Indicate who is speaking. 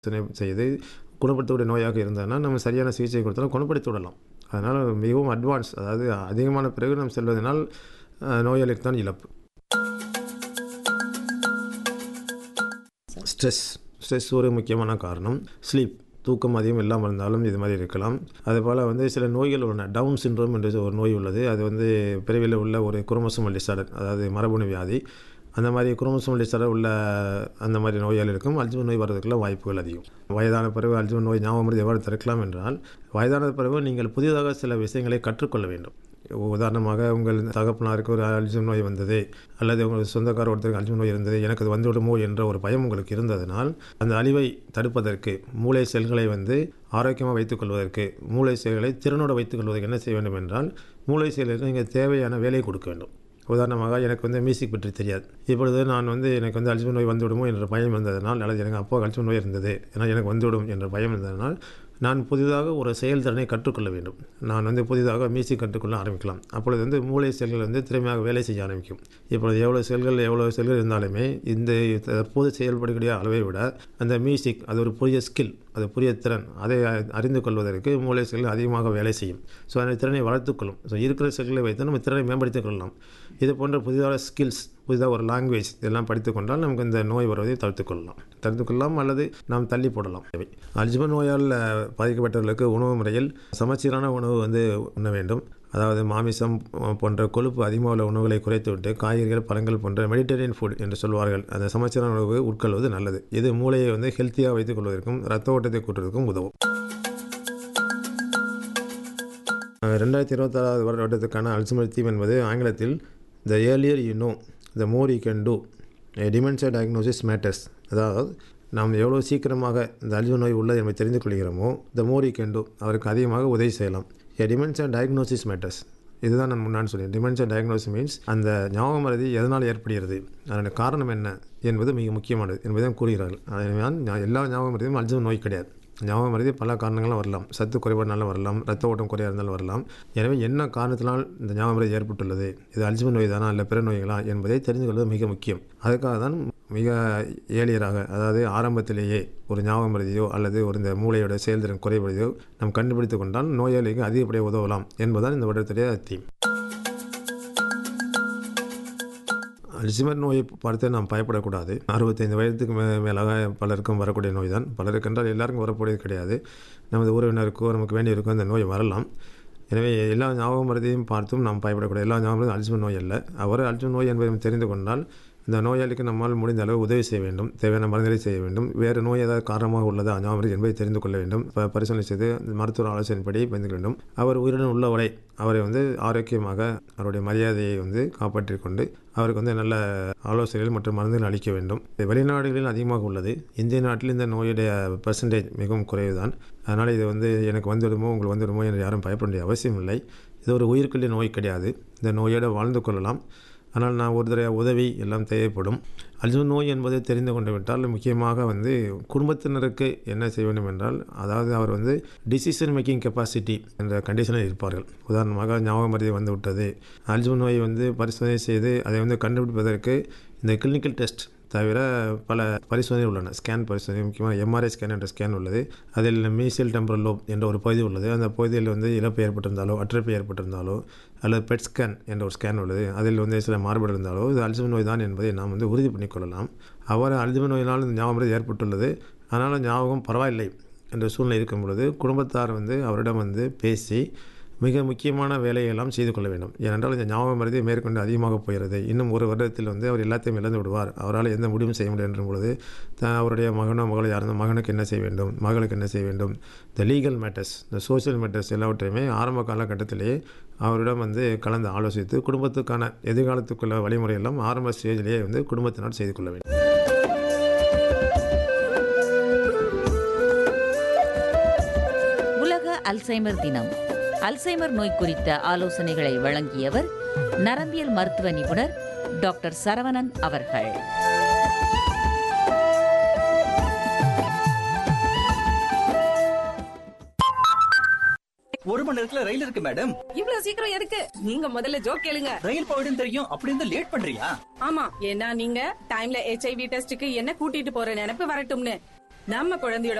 Speaker 1: பரிசோதனை செய்து குணப்படுத்தக்கூடிய நோயாக இருந்ததுன்னா நம்ம சரியான சிகிச்சை கொடுத்தாலும் குணப்படுத்தி விடலாம் அதனால் மிகவும் அட்வான்ஸ் அதாவது அதிகமான பிறகு நம்ம செல்வதனால் அஹ், நோயாளிக்கு தான் இழப்பு ஸ்ட்ரெஸ் ஸ்ட்ரெஸ் ஒரு முக்கியமான காரணம் ஸ்லீப் தூக்கம் அதிகம் இல்லாமல் இருந்தாலும் இது மாதிரி இருக்கலாம் அதுபோல் வந்து சில நோய்கள் உள்ளன டவுன் சிண்ட்ரோம் என்று ஒரு நோய் உள்ளது அது வந்து பிறவியில் உள்ள ஒரு குரோமோசோமல் டிசார்டர் அதாவது மரபணு வியாதி அந்த மாதிரி குரோமோசோமல் டிசார்டர் உள்ள அந்த மாதிரி நோயால் இருக்கும் அல்ஜிமர் நோய் வர்றதுக்குள்ள வாய்ப்புகள் அதிகம் வயதான பிறகு அல்ஜிமர் நோய் ஞாபகம் மருந்து எவ்வாறு தடுக்கலாம் என்றால் வயதான பிறகு நீங்கள் புதிதாக சில விஷயங்களை கற்றுக்கொள்ள வேண்டும் உதாரணமாக உங்கள் தகப்பனாருக்கு ஒரு அல்ஜிமர் நோய் வந்தது அல்லது உங்கள் சொந்தக்கார ஒருத்தருக்கு அல்ஜிமர் நோய் இருந்தது எனக்கு அது வந்துவிடுமோ என்ற ஒரு பயம் உங்களுக்கு இருந்ததனால் அந்த அழிவை தடுப்பதற்கு மூளை செல்களை வந்து ஆரோக்கியமாக வைத்துக்கொள்வதற்கு மூளை செல்களை திறனோடு வைத்துக்கொள்வதற்கு என்ன செய்ய வேண்டும் என்றால் மூளை செல்களுக்கு நீங்கள் தேவையான வேலையை கொடுக்க வேண்டும் உதாரணமாக எனக்கு வந்து மியூசிக் பற்றி தெரியாது இப்பொழுது நான் வந்து எனக்கு வந்து அல்ஜிமர் நோய் வந்துவிடுமோ என்ற பயம் இருந்ததனால் அல்லது எனக்கு அப்போ அல்ஜிமர் நோய் இருந்தது ஏன்னா எனக்கு வந்துவிடும் என்ற பயம் இருந்ததனால் நான் புதிதாக ஒரு செயல்திறனை கற்றுக்கொள்ள வேண்டும் நான் வந்து புதிதாக மியூசிக் கற்றுக்கொள்ள ஆரம்பிக்கலாம் அப்பொழுது வந்து மூளை செல்கள் வந்து திறமையாக வேலை செய்ய ஆரம்பிக்கும் இப்பொழுது எவ்வளோ செல்கள் எவ்வளோ செல்கள் இருந்தாலுமே இந்த தற்போது செயல்படக்கூடிய அளவை விட அந்த மியூசிக் அது ஒரு புதிய ஸ்கில் அது புதிய திறன் அதை அறிந்து கொள்வதற்கு மூளை செல்கள் அதிகமாக வேலை செய்யும் ஸோ அந்த திறனை வளர்த்துக்கொள்ளும் ஸோ இருக்கிற செல்களை வைத்து நம்ம திறனை மேம்படுத்திக் கொள்ளலாம் இது போன்ற புதிதாக ஸ்கில்ஸ் புதிதாக ஒரு லாங்குவேஜ் இதெல்லாம் படித்து கொண்டால் நமக்கு இந்த நோய் வருவதை தடுத்துக் கொள்ளலாம் தடுத்துக் கொள்ளலாம் அல்லது நாம் தள்ளி போடலாம் இவை அல்ஜிமர் நோயால் பாதிக்கப்பட்டவர்களுக்கு உணவு முறையில் சமச்சீரான உணவு வந்து உண்ண வேண்டும் அதாவது மாமிசம் போன்ற கொழுப்பு அதிகமாக உள்ள உணவுகளை குறைத்துவிட்டு காய்கறிகள் பழங்கள் போன்ற மெடிட்டரேனியன் ஃபுட் என்று சொல்வார்கள் அந்த சமச்சீரான உணவு உட்கொள்வது நல்லது இது மூளையை வந்து ஹெல்த்தியாக வைத்துக் கொள்வதற்கும் ரத்த ஓட்டத்தை கூட்டுவதற்கும் உதவும் ரெண்டாயிரத்தி இருபத்தாறாவது வருடத்துக்கான அல்சைமர் தீம் என்பது ஆங்கிலத்தில் the earlier you know the more you can do dementia diagnosis matters அதாவது நாம் எவ்வளோ சீக்கிரமாக இந்த அல்சைமர் நோய் உள்ளது என்பதை தெரிந்து கொள்கிறோமோ the more you can do அவருக்கு அதிகமாக உதவி செய்யலாம் ஏ டிமென்ஷியா டயக்னோசிஸ் மேட்டர்ஸ் இதுதான் நான் முன்னாடி சொன்னேன் டிமென்ஷியா டயக்னோசிஸ் மீன்ஸ் அந்த ஞாபக மறதி எதனால் ஏற்படுகிறது அதனுடைய காரணம் என்ன என்பது மிக முக்கியமானது என்பதை கூறுகிறார்கள் அதனால் எல்லா ஞாபக மறதியும் அல்சைமர் நோய் கிடையாது ஞாபக மறதி பல காரணங்களும் வரலாம் சத்து குறைபாடுனால வரலாம் ரத்த ஓட்டம் குறையாக இருந்தாலும் வரலாம் எனவே என்ன காரணத்தினால் இந்த ஞாபக மறதி ஏற்பட்டுள்ளது இது அல்ஜிமர் நோய் தானா இல்லை பிற நோய்களா என்பதை தெரிந்து கொள்வது மிக முக்கியம் அதுக்காக தான் மிக ஏழியராக அதாவது ஆரம்பத்திலேயே ஒரு ஞாபக மறதியோ அல்லது ஒரு இந்த மூளையோட செயல்திறன் குறைபடுதையோ நாம் கண்டுபிடித்து கொண்டால் நோயாளிக்கு அதிகப்படியாக உதவலாம் என்பதுதான் இந்த வருடத்துடைய தீம் அல்சிமர் நோயை பார்த்து நாம் பயப்படக்கூடாது அறுபத்தைந்து வயதுக்கு மே மேலாக பலருக்கும் வரக்கூடிய நோய் தான் பலருக்கு என்றால் எல்லாருக்கும் வரக்கூடியது கிடையாது நமது உறவினருக்கோ நமக்கு வேண்டியிருக்கோ அந்த நோய் வரலாம் எனவே எல்லா ஞாபக மருந்தையும் பார்த்தும் நாம் பயப்படக்கூடாது எல்லா ஞாபகம் மருந்தும் அல்சிமர் நோய் அல்ல அவர் அல்சிமர் நோய் என்பதை தெரிந்து கொண்டால் இந்த நோயாளிக்கு நம்மால் முடிந்த அளவு உதவி செய்ய வேண்டும் தேவையான மருந்துகளை செய்ய வேண்டும் வேறு நோய் ஏதாவது காரணமாக உள்ளதா ஞாபகம் என்பதை தெரிந்து கொள்ள வேண்டும் ப- பரிசோதனை செய்து மருத்துவ ஆலோசனைப்படி பயந்து வேண்டும் அவர் உயிருடன் உள்ளவரை அவரை வந்து ஆரோக்கியமாக அவருடைய மரியாதையை வந்து காப்பாற்றிக் கொண்டு அவருக்கு வந்து நல்ல ஆலோசனைகள் மற்றும் மருந்துகள் அளிக்க வேண்டும் இது வெளிநாடுகளில் அதிகமாக உள்ளது இந்திய நாட்டில் இந்த நோயுடைய பெர்சன்டேஜ் மிகவும் குறைவு தான் அதனால் இது வந்து எனக்கு வந்துவிடுமோ உங்களுக்கு வந்துவிடுமோ என்று யாரும் பயப்பட வேண்டிய அவசியம் இல்லை இது ஒரு உயிர்க்குள்ள நோய் கிடையாது இந்த நோயோடு வாழ்ந்து கொள்ளலாம் ஆனால் நான் ஒரு தடவை உதவி எல்லாம் தேவைப்படும் அல்சைமர் நோய் என்பதை தெரிந்து கொண்டு விட்டால் முக்கியமாக வந்து குடும்பத்தினருக்கு என்ன செய்ய வேண்டும் என்றால் அதாவது அவர் வந்து டிசிஷன் மேக்கிங் கெப்பாசிட்டி என்ற கண்டிஷனில் இருப்பார்கள் உதாரணமாக ஞாபக மருதி வந்து விட்டது அல்சைமர் நோய் வந்து பரிசோதனை செய்து அதை வந்து கண்டுபிடிப்பதற்கு இந்த கிளினிக்கல் டெஸ்ட் தவிர பல பரிசோதனை உள்ளன ஸ்கேன் பரிசோதனை முக்கியமாக எம்ஆர்ஐ ஸ்கேன் என்ற ஸ்கேன் உள்ளது அதில் மீசியல் டெம்பரல் லோப் என்ற ஒரு பகுதி உள்ளது அந்த பகுதியில் வந்து இழப்பு ஏற்பட்டிருந்தாலோ அற்றப்பு ஏற்பட்டிருந்தாலோ அல்லது பெட் ஸ்கேன் என்ற ஒரு ஸ்கேன் உள்ளது அதில் வந்து சில மாறுபாடு இருந்தாலோ இது அல்சைமர் நோய் தான் என்பதை நாம் வந்து உறுதி பண்ணிக்கொள்ளலாம் அவர் அல்சைமர் நோயினால் இந்த ஞாபகம் ஏற்பட்டுள்ளது அதனால் ஞாபகம் பரவாயில்லை என்ற சூழ்நிலை இருக்கும் பொழுது குடும்பத்தார் வந்து அவரிடம் வந்து பேசி மிக முக்கியமான வேலையெல்லாம் செய்து கொள்ள வேண்டும் ஏனென்றால் இந்த ஞாபக மருதி மேற்கொண்டு அதிகமாக போகிறது இன்னும் ஒரு வருடத்தில் வந்து அவர் எல்லாத்தையும் இழந்து விடுவார் அவரால் எந்த முடிவும் செய்ய முடியும் என்ற பொழுது த- அவருடைய மகனோ மகளோ யாரும் மகனுக்கு என்ன செய்ய வேண்டும் மகளுக்கு என்ன செய்ய வேண்டும் இந்த லீகல் மேட்டர்ஸ் இந்த சோஷியல் மேட்டர்ஸ் எல்லாவற்றையுமே ஆரம்ப காலகட்டத்திலேயே அவரிடம் வந்து கலந்து ஆலோசித்து குடும்பத்துக்கான எதிர்காலத்துக்குள்ள வழிமுறையெல்லாம் ஆரம்ப ஸ்டேஜிலேயே வந்து குடும்பத்தினர் செய்து கொள்ள வேண்டும்
Speaker 2: உலக அல்சைமர் தினம் அல்சைமர் நோய் குறித்த ஆலோசனைகளை வழங்கியவர் நரம்பியல் மருத்துவ நிபுணர் டாக்டர் சரவணன் அவர்கள்
Speaker 3: ஒரு மணி நேரத்துல ரயில் இருக்கு மேடம்
Speaker 4: இவ்வளவு சீக்கிரம் எதுக்கு நீங்க முதல்ல ஜோக் கேளுங்க
Speaker 3: ரயில் போயிடும் தெரியும் அப்படி இருந்தா லேட் பண்றியா
Speaker 4: ஆமா ஏன்னா நீங்க டைம்ல ஹெச்ஐவி டெஸ்டுக்கு என்ன கூட்டிட்டு போற நினைப்பு வரட்டும்னு நம்ம குழந்தையோட